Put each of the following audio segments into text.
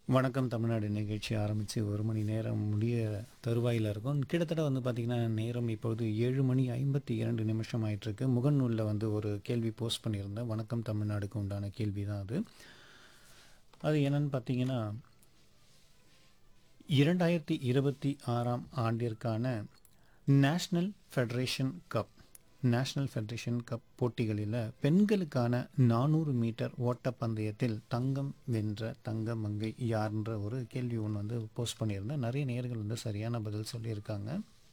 வணக்கம் தமிழ்நாடு நிகழ்ச்சி ஆரம்பித்து ஒரு மணி நேரம் முடிய தருவாயில் இருக்கும் கிட்டத்தட்ட வந்து பார்த்திங்கன்னா நேரம் இப்பொழுது ஏழு மணி ஐம்பத்தி இரண்டு நிமிஷம் ஆயிட்டிருக்கு முகநூலில் வந்து ஒரு கேள்வி போஸ்ட் பண்ணியிருந்தேன் வணக்கம் தமிழ்நாடுக்கு உண்டான கேள்வி தான் அது அது என்னன்னு பார்த்தீங்கன்னா இரண்டாயிரத்தி இருபத்தி ஆறாம் ஆண்டிற்கான national federation cup national federation cup போட்டிகளில் பெண்களுக்கான நானூறு மீட்டர் ஓட்டப்பந்தயத்தில் தங்கம் வென்ற தங்க மங்கை யார்ன்ற ஒரு கேள்வி ஒன்று வந்து போஸ்ட் பண்ணியிருந்தேன் நிறைய நேர்கள் வந்து சரியான பதில் சொல்லியிருக்காங்க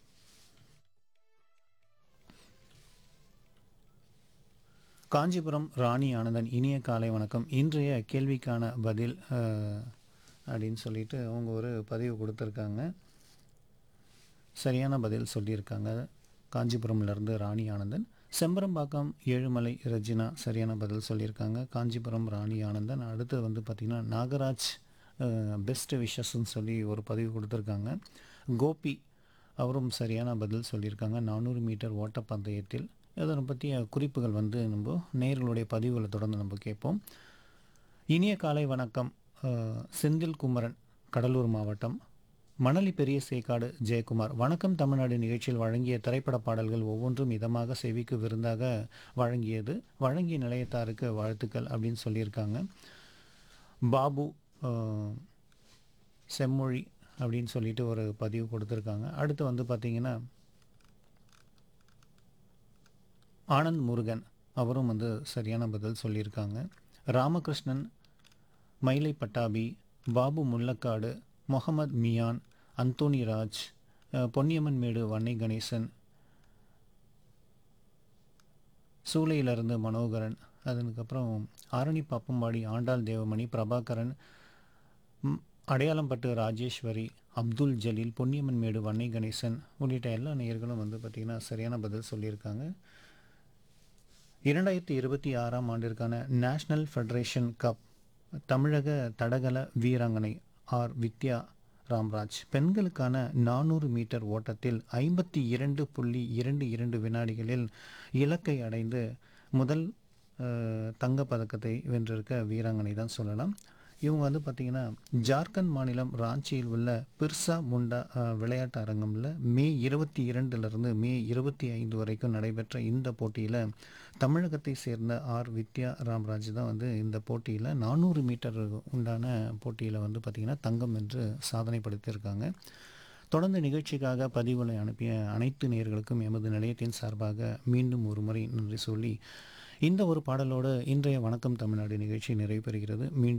காஞ்சிபுரம் ராணி ஆனந்தன் இனிய காலை வணக்கம் இன்றைய கேள்விக்கான பதில் அஹ், அப்படின்னு சொல்லிட்டு அவங்க ஒரு பதிவு கொடுத்துருக்காங்க சரியான பதில் சொல்லியிருக்காங்க காஞ்சிபுரம்லேருந்து ராணி ஆனந்தன் செம்பரம்பாக்கம் ஏழுமலை ரெஜினா சரியான பதில் சொல்லியிருக்காங்க காஞ்சிபுரம் ராணி ஆனந்தன் அடுத்து வந்து பார்த்திங்கன்னா நாகராஜ் பெஸ்ட் விஷஸ்ன்னு சொல்லி ஒரு பதிவு கொடுத்துருக்காங்க கோபி அவரும் சரியான பதில் சொல்லியிருக்காங்க நானூறு மீட்டர் ஓட்டப்பந்தயத்தில் இதனை பற்றிய குறிப்புகள் வந்து நம்ம நேர்களுடைய பதிவுகளை தொடர்ந்து நம்ம கேட்போம் இனிய காலை வணக்கம் அஹ், செந்தில் குமரன் கடலூர் மாவட்டம் மணலி பெரிய சேக்காடு ஜெயக்குமார் வணக்கம் தமிழ்நாடு நிகழ்ச்சியில் வழங்கிய திரைப்பட பாடல்கள் ஒவ்வொன்றும் இதமாக செவிக்கு விருந்தாக வழங்கியது வழங்கிய நிலையத்தாருக்கு வாழ்த்துக்கள் அப்படின்னு சொல்லியிருக்காங்க பாபு அஹ், செம்மொழி அப்படின்னு சொல்லிட்டு ஒரு பதிவு கொடுத்துருக்காங்க அடுத்து வந்து பார்த்திங்கன்னா ஆனந்த் முருகன் அவரும் வந்து சரியான பதில் சொல்லியிருக்காங்க ராமகிருஷ்ணன் மயிலை பட்டாபி பாபு முல்லக்காடு முகமது மியான் அந்தோனி ராஜ் அஹ், பொன்னியம்மன் மேடு வன்னை கணேசன் சூளையிலிருந்து மனோகரன் அதுக்கப்புறம் ஆரணி பாப்பம்பாடி ஆண்டாள் தேவமணி பிரபாகரன் ம், அடையாளம்பட்டு ராஜேஸ்வரி அப்துல் ஜலீல் பொன்னியம்மன் மேடு வன்னை கணேசன் உள்ளிட்ட எல்லா நேயர்களும் வந்து பார்த்திங்கன்னா சரியான பதில் சொல்லியிருக்காங்க இரண்டாயிரத்தி இருபத்தி ஆறாம் ஆண்டிற்கான நேஷனல் ஃபெடரேஷன் கப் தமிழக தடகள வீராங்கனை ஆர் வித்யா ராம்ராஜ் பெண்களுக்கான நானூறு மீட்டர் ஓட்டத்தில் ஐம்பத்தி இரண்டு புள்ளி இரண்டு இரண்டு வினாடிகளில் இலக்கை அடைந்து முதல் அஹ், தங்கப் பதக்கத்தை வென்றிருக்க வீராங்கனை தான் சொல்லலாம் இவங்க வந்து பார்த்திங்கன்னா ஜார்க்கண்ட் மாநிலம் ராஞ்சியில் உள்ள பிர்சா முண்டா அஹ், விளையாட்டு அரங்கம்ல மே இருபத்தி இரண்டுலேருந்து மே இருபத்தி ஐந்து வரைக்கும் நடைபெற்ற இந்த போட்டியில் தமிழகத்தை சேர்ந்த ஆர் வித்யா ராம்ராஜ் தான் வந்து இந்த போட்டியில் நானூறு மீட்டர் உண்டான போட்டியில் வந்து பார்த்திங்கன்னா தங்கம் என்று சாதனை படுத்தியிருக்காங்க தொடர்ந்து நிகழ்ச்சிக்காக பதிவுகளை அனுப்பிய அனைத்து நேயர்களுக்கும் எமது நிலையத்தின் சார்பாக மீண்டும் ஒரு முறை நன்றி சொல்லி இந்த ஒரு பாடலோடு இன்றைய வணக்கம் தமிழ்நாடு நிகழ்ச்சி நிறைவு பெறுகிறது மீண்டும்